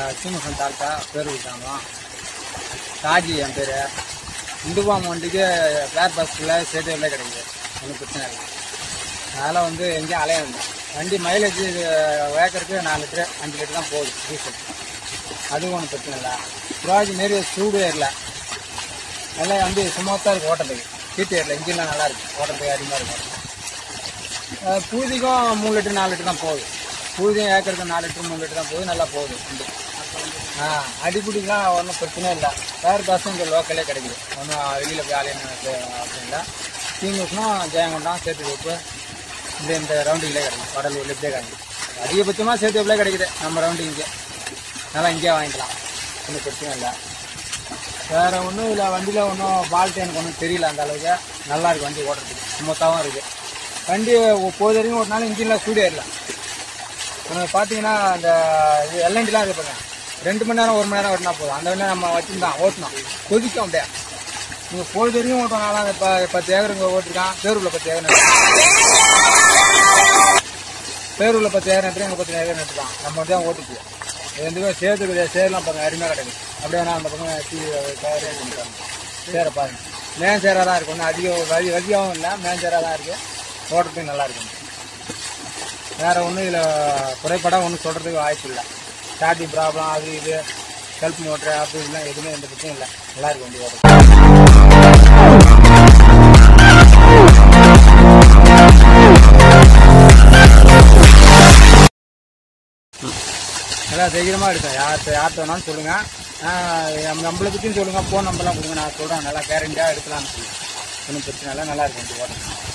சீமசன் தாலுக்கா பேர் கிராமம் காஜி என் பேர் இந்துபாம் வண்டிக்கு பேர் பஸ்ஸில் சேதுவில் கிடைக்குது ஒன்றும் பிரச்சனை இல்லை அதனால் வந்து எங்கேயும் அலைய வேண்டாம் வண்டி மைலேஜ் வேக்கருக்கு நாலு லிட்டரு அஞ்சு லிட்டர் தான் போகுது டீசல் அதுவும் ஒன்றும் பிரச்சனை இல்லை சுராஜ் மாரி சூடு ஏறல நல்லா வந்து சுமத்தாக இருக்குது ஓட்டத்துக்கு சீட்டு ஏறல இன்ஜின்லாம் நல்லா இருக்கு ஓட்டத்துக்கு அதிகமாக இருக்கும் அஹ் பூதிக்கும் மூணு லிட்டர் நாலு லிட்டர் தான் போகுது பூதியும் ஏக்கருக்கு நாலு லிட்டர் மூணு லிட்டர் தான் போகுது நல்லா போகுது வண்டி ஆ அடிப்பிடிக்கலாம் ஒன்றும் பிரச்சனை இல்லை வேறு பஸ்ஸும் இங்கே லோக்கலே கிடைக்குது ஒன்றும் வெளியில் போய் ஆலையம் அப்படின்னா தீங்குஸ்னும் ஜெயங்கொண்டம் சேத்து உப்பு இந்த இந்த ரவுண்டிங்லேயே கிடைக்கும் வடலூர்ல இப்படியே கிடைக்கும் அதிகபட்சமாக சேத்து உப்புலே கிடைக்குது நம்ம ரவுண்டு இங்கே நல்லா இங்கேயே வாங்கிக்கலாம் ஒன்றும் பிரச்சனை இல்லை வேறு ஒன்றும் இல்லை வண்டியில் ஒன்றும் ஃபால்ட் எனக்கு ஒன்றும் தெரியல அந்த அளவுக்கு நல்லா இருக்கு வண்டி ஓட்டுறதுக்கு சுமத்தாகவும் இருக்குது வண்டி போது வரைக்கும் ஓட்டினாலும் இன்ஜினில் சூடு ஏறல நம்ம பார்த்தீங்கன்னா அந்த இது எல்என்டிலாம் இருக்கு பாருங்க ரெண்டு மணி நேரம் ஒரு மணி நேரம் ஓட்டினா போதும் அந்த வண்டியில் நம்ம வச்சுருந்தான் ஓட்டணும் கொதிக்கும் அப்படியே நீங்கள் பொழுது வரைக்கும் ஓட்டணும் இப்போ பத்து ஏக்கர் இங்கே ஓட்டிருக்கான் பேரூரில் பத்து ஏக்கர் பேரூரில் பத்து ஏக்கர் நட்டு இங்கே பத்து ஏக்கர் நட்டுருக்கான் நம்ம வந்து தான் ஓட்டுச்சு எதுவுமே சேர்த்துக்குது சேர்லாம் பாருங்க அருமையாக கிடைக்கும் அப்படியே நான் அந்த பக்கம் டீ கவரே பண்ணிட்டாங்க சேர பாருங்க மேன் சேராக தான் இருக்கும் ஒன்றும் அதிக வதி வதியாகவும் இல்லை மேன் சேராக தான் இருக்குது ஓட்டுறதுக்கு நல்லா இருக்கும் வேற ஒன்றும் இதில் குறைபாடாக ஒன்றும் சொல்கிறதுக்கு வாய்ப்பு இல்லை ஸ்டார்டிங் ப்ராப்ளம் அது இது செல்ஃப் மோட்ரு அப்படி இப்படிலாம் எதுவுமே எந்த பிரச்சனையும் இல்லை நல்லா இருக்கு வண்டி ஓட்டுறது நல்லா தைரியமாக எடுக்கும் யார்கிட்ட யார்கிட்ட வேணாலும் சொல்லுங்கள் நம்மளை பற்றியும் சொல்லுங்கள் ஃபோன் நம்பர்லாம் கொடுங்க நான் சொல்கிறேன் நல்லா கேரண்டியாக எடுக்கலாம்னு சொல்லி ஒன்றும் பிரச்சனை இல்லை நல்லா இருக்கும் வண்டி ஓட்டுறது